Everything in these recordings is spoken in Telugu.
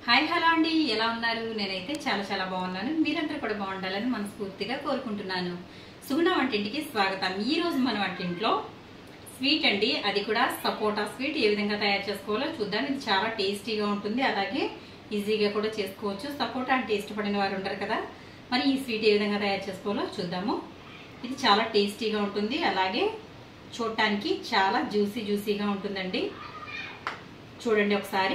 హాయ్ హలో అండి ఎలా ఉన్నారు నేనైతే చాలా చాలా బాగున్నాను మీరందరూ కూడా బాగుండాలని మనస్ఫూర్తిగా కోరుకుంటున్నాను సుగుణ వంటింటికి స్వాగతం ఈ రోజు మన వంటింట్లో స్వీట్ అండి అది కూడా సపోటా స్వీట్ ఏ విధంగా తయారు చేసుకోవాలో చూద్దాం ఇది చాలా టేస్టీగా ఉంటుంది అలాగే ఈజీగా కూడా చేసుకోవచ్చు సపోటా అంటే ఇష్టపడిన వారు ఉంటారు కదా మరి ఈ స్వీట్ ఏ విధంగా తయారు చేసుకోవాలో చూద్దాము ఇది చాలా టేస్టీగా ఉంటుంది అలాగే చూడటానికి చాలా జ్యూసీ జ్యూసీగా ఉంటుందండి చూడండి ఒకసారి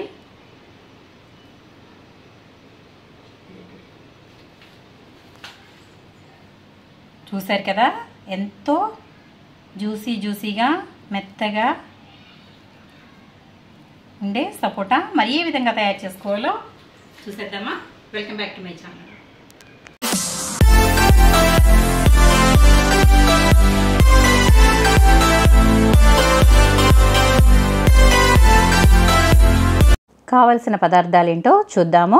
చూశారు కదా ఎంతో జ్యూసీ జ్యూసీగా మెత్తగా ఉండే సపోటా మరి ఏ విధంగా తయారు చేసుకోవాలో చూసేద్దామా welcome back to my channel కావలసిన పదార్థాలు ఏంటో చూద్దాము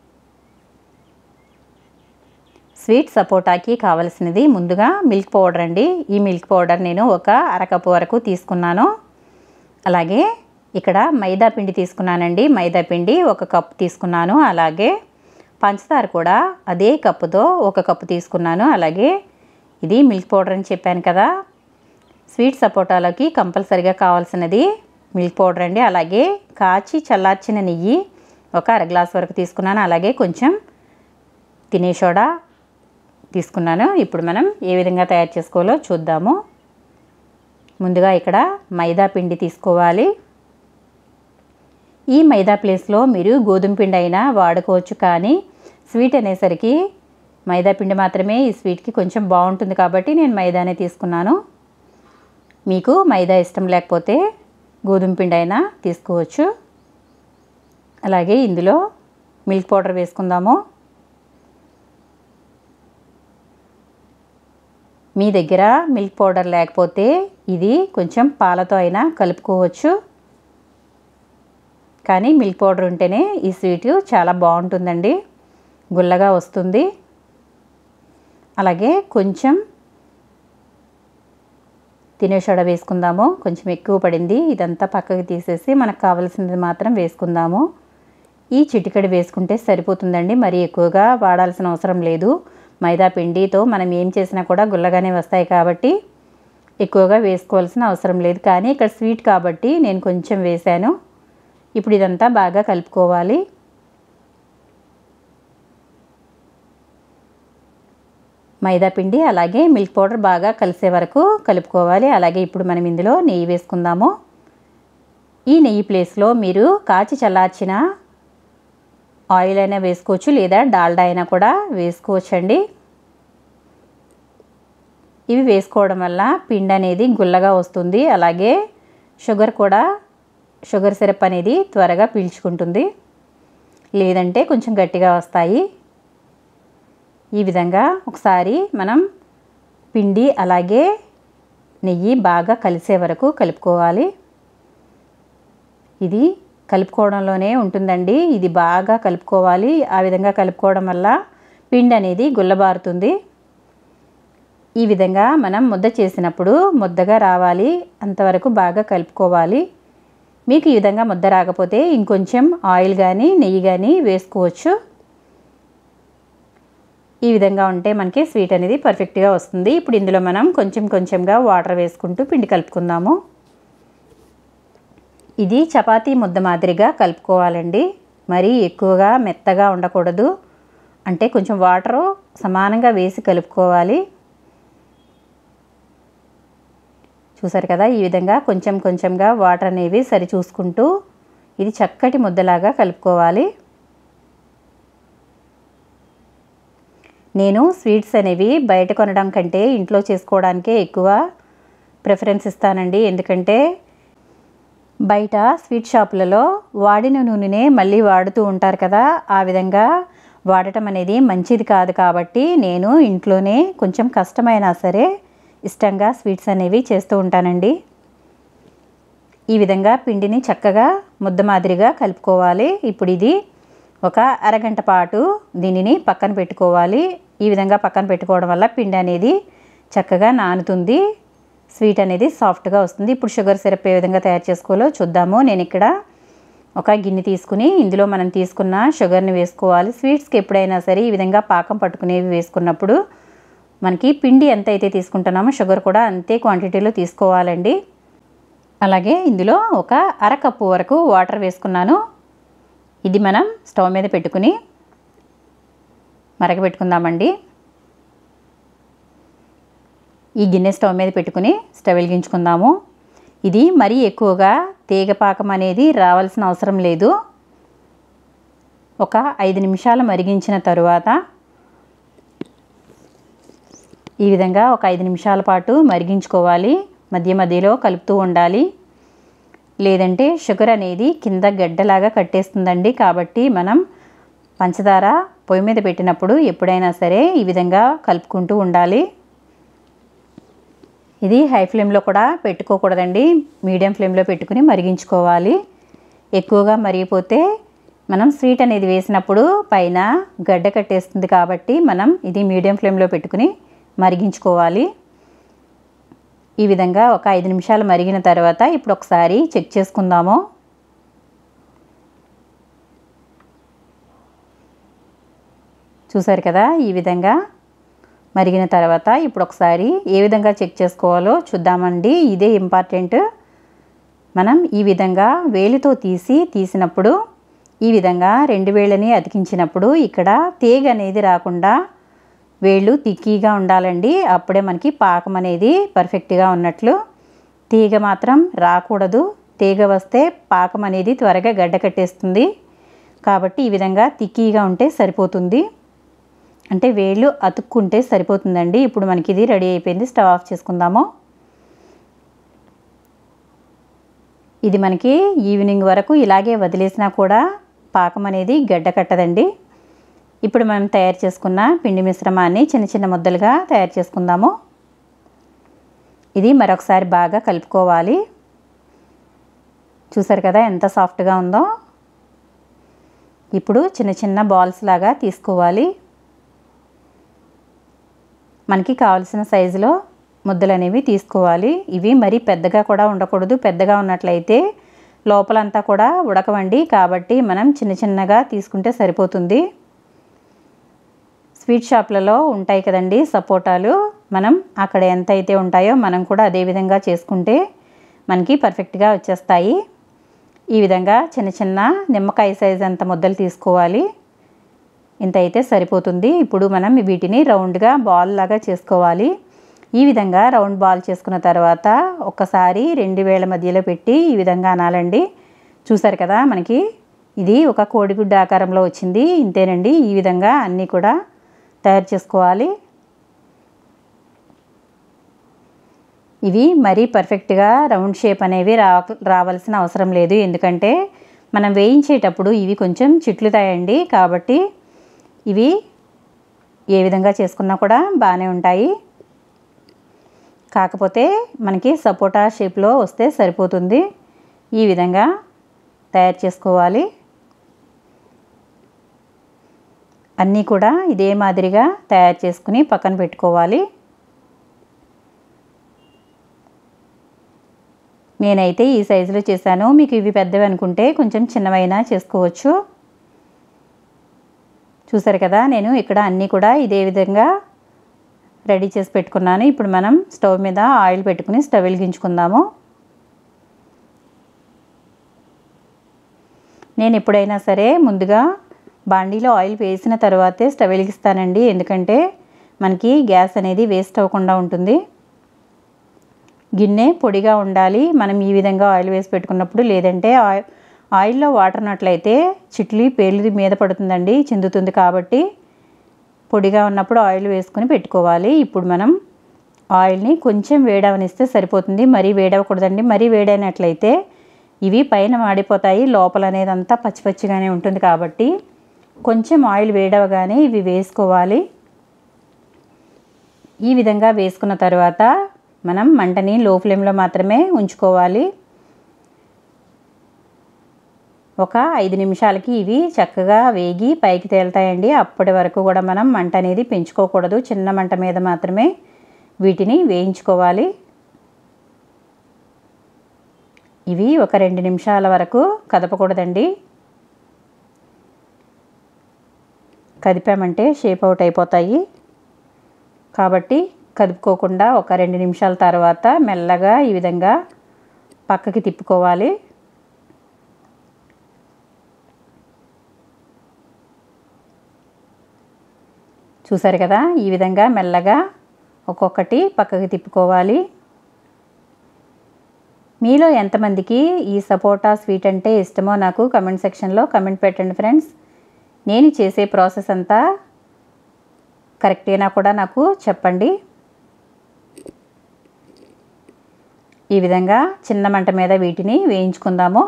స్వీట్ సపోటాకి కావలసినది ముందుగా మిల్క్ పౌడర్ అండి ఈ మిల్క్ పౌడర్ నేను ఒక అరకప్పు వరకు తీసుకున్నాను అలాగే ఇక్కడ మైదా పిండి తీసుకున్నానండి మైదా పిండి ఒక కప్పు తీసుకున్నాను అలాగే పంచదార కూడా అదే కప్పుతో ఒక కప్పు తీసుకున్నాను అలాగే ఇది మిల్క్ పౌడర్ అని చెప్పాను కదా స్వీట్ సపోటాలోకి కంపల్సరిగా కావాల్సినది మిల్క్ పౌడర్ అండి అలాగే కాచి చల్లార్చిన నెయ్యి ఒక అర గ్లాస్ వరకు తీసుకున్నాను అలాగే కొంచెం తినే సోడా తీసుకున్నాను ఇప్పుడు మనం ఏ విధంగా తయారు చేసుకోవాలో చూద్దాము ముందుగా ఇక్కడ మైదా పిండి తీసుకోవాలి ఈ మైదా ప్లేస్లో మీరు గోధుమ పిండి అయినా వాడుకోవచ్చు కానీ స్వీట్ అనేసరికి మైదా పిండి మాత్రమే ఈ స్వీట్కి కొంచెం బాగుంటుంది కాబట్టి నేను మైదానే తీసుకున్నాను మీకు మైదా ఇష్టం లేకపోతే గోధుమ పిండి అయినా తీసుకోవచ్చు అలాగే ఇందులో మిల్క్ పౌడర్ వేసుకుందాము మీ దగ్గర మిల్క్ పౌడర్ లేకపోతే ఇది కొంచెం పాలతో అయినా కలుపుకోవచ్చు కానీ మిల్క్ పౌడర్ ఉంటేనే ఈ స్వీట్ చాలా బాగుంటుందండి గుల్లగా వస్తుంది అలాగే కొంచెం తినే సోడ వేసుకుందాము కొంచెం ఎక్కువ పడింది ఇదంతా పక్కకి తీసేసి మనకు కావాల్సినది మాత్రం వేసుకుందాము ఈ చిటికడి వేసుకుంటే సరిపోతుందండి మరీ ఎక్కువగా వాడాల్సిన అవసరం లేదు మైదా పిండితో మనం ఏం చేసినా కూడా గుల్లగానే వస్తాయి కాబట్టి ఎక్కువగా వేసుకోవాల్సిన అవసరం లేదు కానీ ఇక్కడ స్వీట్ కాబట్టి నేను కొంచెం వేశాను ఇప్పుడు ఇదంతా బాగా కలుపుకోవాలి మైదా పిండి అలాగే మిల్క్ పౌడర్ బాగా కలిసే వరకు కలుపుకోవాలి అలాగే ఇప్పుడు మనం ఇందులో నెయ్యి వేసుకుందాము ఈ నెయ్యి ప్లేస్లో మీరు కాచి చల్లార్చిన ఆయిల్ అయినా వేసుకోవచ్చు లేదా డాల్డా అయినా కూడా వేసుకోవచ్చండి ఇవి వేసుకోవడం వల్ల పిండి అనేది గుల్లగా వస్తుంది అలాగే షుగర్ కూడా షుగర్ సిరప్ అనేది త్వరగా పీల్చుకుంటుంది లేదంటే కొంచెం గట్టిగా వస్తాయి ఈ విధంగా ఒకసారి మనం పిండి అలాగే నెయ్యి బాగా కలిసే వరకు కలుపుకోవాలి ఇది కలుపుకోవడంలోనే ఉంటుందండి ఇది బాగా కలుపుకోవాలి ఆ విధంగా కలుపుకోవడం వల్ల పిండి అనేది గుల్లబారుతుంది ఈ విధంగా మనం ముద్ద చేసినప్పుడు ముద్దగా రావాలి అంతవరకు బాగా కలుపుకోవాలి మీకు ఈ విధంగా ముద్ద రాకపోతే ఇంకొంచెం ఆయిల్ కానీ నెయ్యి కానీ వేసుకోవచ్చు ఈ విధంగా ఉంటే మనకి స్వీట్ అనేది పర్ఫెక్ట్గా వస్తుంది ఇప్పుడు ఇందులో మనం కొంచెం కొంచెంగా వాటర్ వేసుకుంటూ పిండి కలుపుకుందాము ఇది చపాతీ ముద్ద మాదిరిగా కలుపుకోవాలండి మరీ ఎక్కువగా మెత్తగా ఉండకూడదు అంటే కొంచెం వాటరు సమానంగా వేసి కలుపుకోవాలి చూసారు కదా ఈ విధంగా కొంచెం కొంచెంగా వాటర్ అనేవి సరి చూసుకుంటూ ఇది చక్కటి ముద్దలాగా కలుపుకోవాలి నేను స్వీట్స్ అనేవి బయట కొనడం కంటే ఇంట్లో చేసుకోవడానికే ఎక్కువ ప్రిఫరెన్స్ ఇస్తానండి ఎందుకంటే బయట స్వీట్ షాపులలో వాడిన నూనెనే మళ్ళీ వాడుతూ ఉంటారు కదా ఆ విధంగా వాడటం అనేది మంచిది కాదు కాబట్టి నేను ఇంట్లోనే కొంచెం కష్టమైనా సరే ఇష్టంగా స్వీట్స్ అనేవి చేస్తూ ఉంటానండి ఈ విధంగా పిండిని చక్కగా ముద్ద మాదిరిగా కలుపుకోవాలి ఇప్పుడు ఇది ఒక అరగంట పాటు దీనిని పక్కన పెట్టుకోవాలి ఈ విధంగా పక్కన పెట్టుకోవడం వల్ల పిండి అనేది చక్కగా నానుతుంది స్వీట్ అనేది సాఫ్ట్గా వస్తుంది ఇప్పుడు షుగర్ సిరప్ ఏ విధంగా తయారు చేసుకోవాలో చూద్దాము నేను ఇక్కడ ఒక గిన్నె తీసుకుని ఇందులో మనం తీసుకున్న షుగర్ని వేసుకోవాలి స్వీట్స్కి ఎప్పుడైనా సరే ఈ విధంగా పాకం పట్టుకునేవి వేసుకున్నప్పుడు మనకి పిండి ఎంత అయితే తీసుకుంటున్నామో షుగర్ కూడా అంతే క్వాంటిటీలో తీసుకోవాలండి అలాగే ఇందులో ఒక అరకప్పు వరకు వాటర్ వేసుకున్నాను ఇది మనం స్టవ్ మీద పెట్టుకుని మరగబెట్టుకుందామండి ఈ గిన్నె స్టవ్ మీద పెట్టుకుని స్టవ్ వెలిగించుకుందాము ఇది మరీ ఎక్కువగా తీగ పాకం అనేది రావాల్సిన అవసరం లేదు ఒక ఐదు నిమిషాలు మరిగించిన తరువాత ఈ విధంగా ఒక ఐదు నిమిషాల పాటు మరిగించుకోవాలి మధ్య మధ్యలో కలుపుతూ ఉండాలి లేదంటే షుగర్ అనేది కింద గడ్డలాగా కట్టేస్తుందండి కాబట్టి మనం పంచదార పొయ్యి మీద పెట్టినప్పుడు ఎప్పుడైనా సరే ఈ విధంగా కలుపుకుంటూ ఉండాలి ఇది హై ఫ్లేమ్లో కూడా పెట్టుకోకూడదండి మీడియం ఫ్లేమ్లో పెట్టుకుని మరిగించుకోవాలి ఎక్కువగా మరిగిపోతే మనం స్వీట్ అనేది వేసినప్పుడు పైన గడ్డ కట్టేస్తుంది కాబట్టి మనం ఇది మీడియం ఫ్లేమ్లో పెట్టుకుని మరిగించుకోవాలి ఈ విధంగా ఒక ఐదు నిమిషాలు మరిగిన తర్వాత ఇప్పుడు ఒకసారి చెక్ చేసుకుందాము చూసారు కదా ఈ విధంగా మరిగిన తర్వాత ఇప్పుడు ఒకసారి ఏ విధంగా చెక్ చేసుకోవాలో చూద్దామండి ఇదే ఇంపార్టెంట్ మనం ఈ విధంగా వేలితో తీసి తీసినప్పుడు ఈ విధంగా రెండు వేళ్ళని అతికించినప్పుడు ఇక్కడ తీగ అనేది రాకుండా వేళ్ళు తిక్కీగా ఉండాలండి అప్పుడే మనకి పాకం అనేది పర్ఫెక్ట్గా ఉన్నట్లు తీగ మాత్రం రాకూడదు తీగ వస్తే పాకం అనేది త్వరగా గడ్డ కట్టేస్తుంది కాబట్టి ఈ విధంగా తిక్కీగా ఉంటే సరిపోతుంది అంటే వేళ్ళు అతుక్కుంటే సరిపోతుందండి ఇప్పుడు మనకి ఇది రెడీ అయిపోయింది స్టవ్ ఆఫ్ చేసుకుందాము ఇది మనకి ఈవినింగ్ వరకు ఇలాగే వదిలేసినా కూడా పాకం అనేది గడ్డ కట్టదండి ఇప్పుడు మనం తయారు చేసుకున్న పిండి మిశ్రమాన్ని చిన్న చిన్న ముద్దలుగా తయారు చేసుకుందాము ఇది మరొకసారి బాగా కలుపుకోవాలి చూసారు కదా ఎంత సాఫ్ట్గా ఉందో ఇప్పుడు చిన్న చిన్న బాల్స్ లాగా తీసుకోవాలి మనకి కావలసిన సైజులో ముద్దలు అనేవి తీసుకోవాలి ఇవి మరీ పెద్దగా కూడా ఉండకూడదు పెద్దగా ఉన్నట్లయితే లోపలంతా కూడా ఉడకవండి కాబట్టి మనం చిన్న చిన్నగా తీసుకుంటే సరిపోతుంది స్వీట్ షాప్లలో ఉంటాయి కదండి సపోటాలు మనం అక్కడ ఎంత అయితే ఉంటాయో మనం కూడా అదే విధంగా చేసుకుంటే మనకి పర్ఫెక్ట్గా వచ్చేస్తాయి ఈ విధంగా చిన్న చిన్న నిమ్మకాయ సైజ్ అంత ముద్దలు తీసుకోవాలి ఇంత అయితే సరిపోతుంది ఇప్పుడు మనం వీటిని రౌండ్గా బాల్ లాగా చేసుకోవాలి ఈ విధంగా రౌండ్ బాల్ చేసుకున్న తర్వాత ఒక్కసారి రెండు వేల మధ్యలో పెట్టి ఈ విధంగా అనాలండి చూసారు కదా మనకి ఇది ఒక కోడిగుడ్డ ఆకారంలో వచ్చింది ఇంతేనండి ఈ విధంగా అన్నీ కూడా తయారు చేసుకోవాలి ఇవి మరీ పర్ఫెక్ట్గా రౌండ్ షేప్ అనేవి రా రావాల్సిన అవసరం లేదు ఎందుకంటే మనం వేయించేటప్పుడు ఇవి కొంచెం చిట్లుతాయండి కాబట్టి ఇవి ఏ విధంగా చేసుకున్నా కూడా బాగానే ఉంటాయి కాకపోతే మనకి సపోటా షేప్లో వస్తే సరిపోతుంది ఈ విధంగా తయారు చేసుకోవాలి అన్నీ కూడా ఇదే మాదిరిగా తయారు చేసుకుని పక్కన పెట్టుకోవాలి నేనైతే ఈ సైజులో చేశాను మీకు ఇవి పెద్దవి అనుకుంటే కొంచెం చిన్నవైనా చేసుకోవచ్చు చూసారు కదా నేను ఇక్కడ అన్నీ కూడా ఇదే విధంగా రెడీ చేసి పెట్టుకున్నాను ఇప్పుడు మనం స్టవ్ మీద ఆయిల్ పెట్టుకుని స్టవ్ వెలిగించుకుందాము నేను ఎప్పుడైనా సరే ముందుగా బాండీలో ఆయిల్ వేసిన తర్వాతే స్టవ్ వెలిగిస్తానండి ఎందుకంటే మనకి గ్యాస్ అనేది వేస్ట్ అవ్వకుండా ఉంటుంది గిన్నె పొడిగా ఉండాలి మనం ఈ విధంగా ఆయిల్ వేసి పెట్టుకున్నప్పుడు లేదంటే ఆయిల్ ఆయిల్లో వాటర్ ఉన్నట్లయితే చిట్లి పేర్లు మీద పడుతుందండి చిందుతుంది కాబట్టి పొడిగా ఉన్నప్పుడు ఆయిల్ వేసుకుని పెట్టుకోవాలి ఇప్పుడు మనం ఆయిల్ని కొంచెం వేడవనిస్తే సరిపోతుంది మరీ వేడవకూడదండి మరీ వేడైనట్లయితే ఇవి పైన మాడిపోతాయి లోపల అనేది అంతా పచ్చి పచ్చిగానే ఉంటుంది కాబట్టి కొంచెం ఆయిల్ వేడవగానే ఇవి వేసుకోవాలి ఈ విధంగా వేసుకున్న తర్వాత మనం మంటని లో ఫ్లేమ్లో మాత్రమే ఉంచుకోవాలి ఒక ఐదు నిమిషాలకి ఇవి చక్కగా వేగి పైకి తేలుతాయండి అప్పటి వరకు కూడా మనం మంట అనేది పెంచుకోకూడదు చిన్న మంట మీద మాత్రమే వీటిని వేయించుకోవాలి ఇవి ఒక రెండు నిమిషాల వరకు కదపకూడదండి కదిపామంటే షేప్ అవుట్ అయిపోతాయి కాబట్టి కదుపుకోకుండా ఒక రెండు నిమిషాల తర్వాత మెల్లగా ఈ విధంగా పక్కకి తిప్పుకోవాలి చూసారు కదా ఈ విధంగా మెల్లగా ఒక్కొక్కటి పక్కకి తిప్పుకోవాలి మీలో ఎంతమందికి ఈ సపోటా స్వీట్ అంటే ఇష్టమో నాకు కమెంట్ సెక్షన్లో కమెంట్ పెట్టండి ఫ్రెండ్స్ నేను చేసే ప్రాసెస్ అంతా కరెక్టేనా కూడా నాకు చెప్పండి ఈ విధంగా చిన్న మంట మీద వీటిని వేయించుకుందాము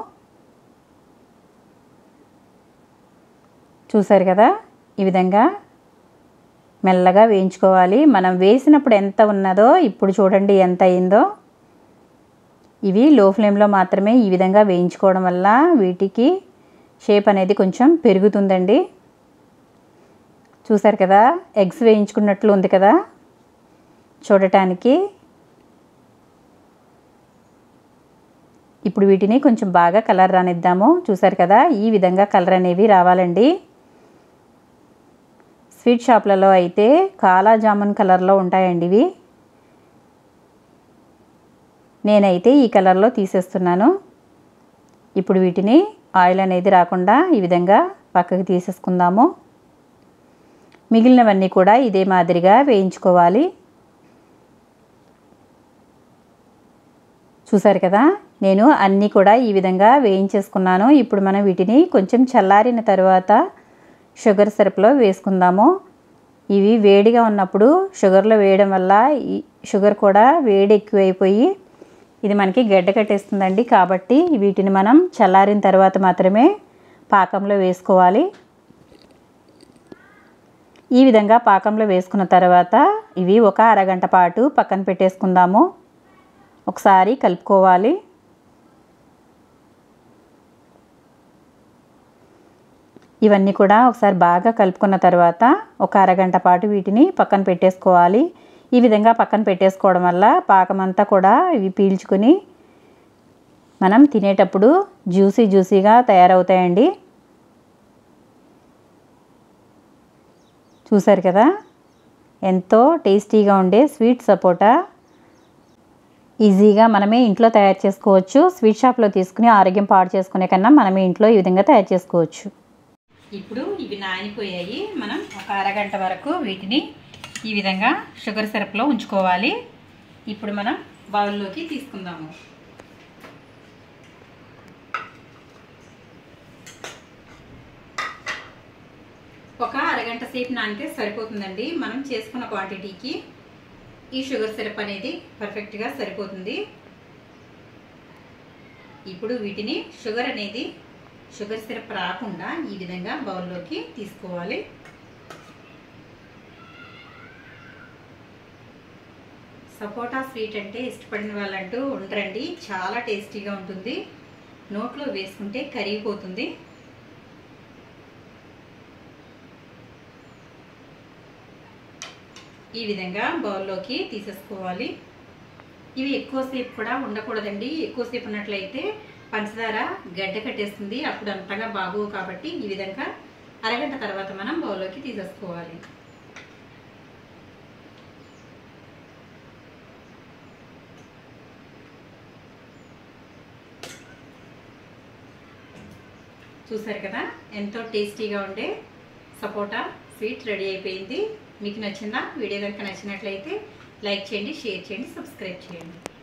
చూసారు కదా ఈ విధంగా మెల్లగా వేయించుకోవాలి మనం వేసినప్పుడు ఎంత ఉన్నదో ఇప్పుడు చూడండి ఎంత అయిందో ఇవి లో ఫ్లేమ్లో మాత్రమే ఈ విధంగా వేయించుకోవడం వల్ల వీటికి షేప్ అనేది కొంచెం పెరుగుతుందండి చూసారు కదా ఎగ్స్ వేయించుకున్నట్లు ఉంది కదా చూడటానికి ఇప్పుడు వీటిని కొంచెం బాగా కలర్ రానిద్దాము చూసారు కదా ఈ విధంగా కలర్ అనేవి రావాలండి స్వీట్ షాప్లలో అయితే కాలా జామున్ కలర్లో ఉంటాయండి ఇవి నేనైతే ఈ కలర్లో తీసేస్తున్నాను ఇప్పుడు వీటిని ఆయిల్ అనేది రాకుండా ఈ విధంగా పక్కకి తీసేసుకుందాము మిగిలినవన్నీ కూడా ఇదే మాదిరిగా వేయించుకోవాలి చూసారు కదా నేను అన్నీ కూడా ఈ విధంగా వేయించేసుకున్నాను ఇప్పుడు మనం వీటిని కొంచెం చల్లారిన తర్వాత షుగర్ సిరప్లో వేసుకుందాము ఇవి వేడిగా ఉన్నప్పుడు షుగర్లో వేయడం వల్ల ఈ షుగర్ కూడా వేడి ఎక్కువైపోయి ఇది మనకి గడ్డ కట్టేస్తుందండి కాబట్టి వీటిని మనం చల్లారిన తర్వాత మాత్రమే పాకంలో వేసుకోవాలి ఈ విధంగా పాకంలో వేసుకున్న తర్వాత ఇవి ఒక అరగంట పాటు పక్కన పెట్టేసుకుందాము ఒకసారి కలుపుకోవాలి ఇవన్నీ కూడా ఒకసారి బాగా కలుపుకున్న తర్వాత ఒక అరగంట పాటు వీటిని పక్కన పెట్టేసుకోవాలి ఈ విధంగా పక్కన పెట్టేసుకోవడం వల్ల పాకం అంతా కూడా ఇవి పీల్చుకొని మనం తినేటప్పుడు జ్యూసీ జ్యూసీగా తయారవుతాయండి చూసారు కదా ఎంతో టేస్టీగా ఉండే స్వీట్ సపోటా ఈజీగా మనమే ఇంట్లో తయారు చేసుకోవచ్చు స్వీట్ షాప్లో తీసుకుని ఆరోగ్యం పాడు చేసుకునే కన్నా మనమే ఇంట్లో ఈ విధంగా తయారు చేసుకోవచ్చు ఇప్పుడు ఇవి నానిపోయాయి మనం ఒక అరగంట వరకు వీటిని ఈ విధంగా షుగర్ సిరప్లో ఉంచుకోవాలి ఇప్పుడు మనం బౌల్లోకి తీసుకుందాము ఒక అరగంట సేపు నానితే సరిపోతుందండి మనం చేసుకున్న క్వాంటిటీకి ఈ షుగర్ సిరప్ అనేది పర్ఫెక్ట్గా సరిపోతుంది ఇప్పుడు వీటిని షుగర్ అనేది షుగర్ సిరప్ రాకుండా ఈ విధంగా బౌల్లోకి తీసుకోవాలి సపోటా స్వీట్ అంటే ఇష్టపడిన వాళ్ళంటూ ఉండరండి చాలా టేస్టీగా ఉంటుంది నోట్లో వేసుకుంటే కరిగిపోతుంది ఈ విధంగా బౌల్లోకి తీసేసుకోవాలి ఇవి ఎక్కువసేపు కూడా ఉండకూడదండి ఎక్కువసేపు ఉన్నట్లయితే పంచదార గడ్డ కట్టేస్తుంది అప్పుడు అంతగా బాగోవు కాబట్టి ఈ విధంగా అరగంట తర్వాత మనం బౌల్లోకి తీసేసుకోవాలి చూసారు కదా ఎంతో టేస్టీగా ఉండే సపోటా స్వీట్ రెడీ అయిపోయింది మీకు నచ్చిందా వీడియో కనుక నచ్చినట్లయితే లైక్ చేయండి షేర్ చేయండి సబ్స్క్రైబ్ చేయండి